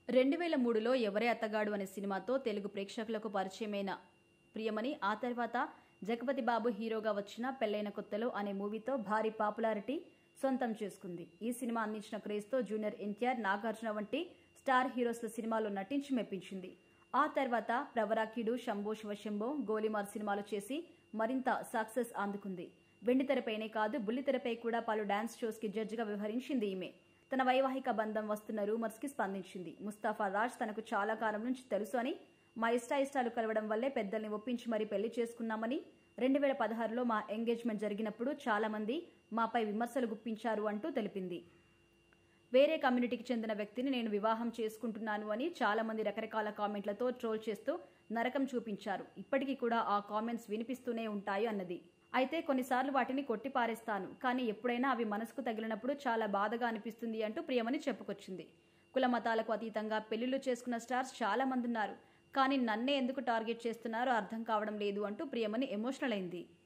రెండు వేల మూడులో ఎవరే అత్తగాడు అనే సినిమాతో తెలుగు ప్రేక్షకులకు పరిచయమైన ప్రియమణి ఆ తర్వాత జగపతి బాబు హీరోగా వచ్చిన పెళ్లైన కొత్తలో అనే మూవీతో భారీ పాపులారిటీ సొంతం చేసుకుంది ఈ సినిమా అందించిన క్రేజ్తో జూనియర్ ఎన్టీఆర్ నాగార్జున వంటి స్టార్ హీరోస్ల సినిమాలో నటించి మెప్పించింది ఆ తర్వాత ప్రవరాకిడు శంభో శివశంభో గోలిమార్ సినిమాలు చేసి మరింత సక్సెస్ అందుకుంది వెండితెరపైనే కాదు బుల్లితెరపై కూడా పలు డాన్స్ షోస్ కి జడ్జిగా వ్యవహరించింది ఈమె తన వైవాహిక బంధం వస్తున్న రూమర్స్ కి స్పందించింది ముస్తాఫా రాజ్ తనకు చాలా కాలం నుంచి తెలుసు అని మా ఇష్టాయిష్టాలు కలవడం వల్లే పెద్దల్ని ఒప్పించి మరీ పెళ్లి చేసుకున్నామని రెండు వేల పదహారులో మా ఎంగేజ్మెంట్ జరిగినప్పుడు చాలా మంది మాపై విమర్శలు గుప్పించారు అంటూ తెలిపింది వేరే కమ్యూనిటీకి చెందిన వ్యక్తిని నేను వివాహం చేసుకుంటున్నాను అని చాలా మంది రకరకాల కామెంట్లతో ట్రోల్ చేస్తూ నరకం చూపించారు ఇప్పటికీ కూడా ఆ కామెంట్స్ వినిపిస్తూనే ఉంటాయి అన్నది అయితే కొన్నిసార్లు వాటిని కొట్టి పారేస్తాను కానీ ఎప్పుడైనా అవి మనసుకు తగిలినప్పుడు చాలా బాధగా అనిపిస్తుంది అంటూ ప్రియమని చెప్పుకొచ్చింది కుల మతాలకు అతీతంగా పెళ్లిళ్లు చేసుకున్న స్టార్స్ చాలా మంది ఉన్నారు కానీ నన్నే ఎందుకు టార్గెట్ చేస్తున్నారో అర్థం కావడం లేదు అంటూ ప్రియమని ఎమోషనల్ అయింది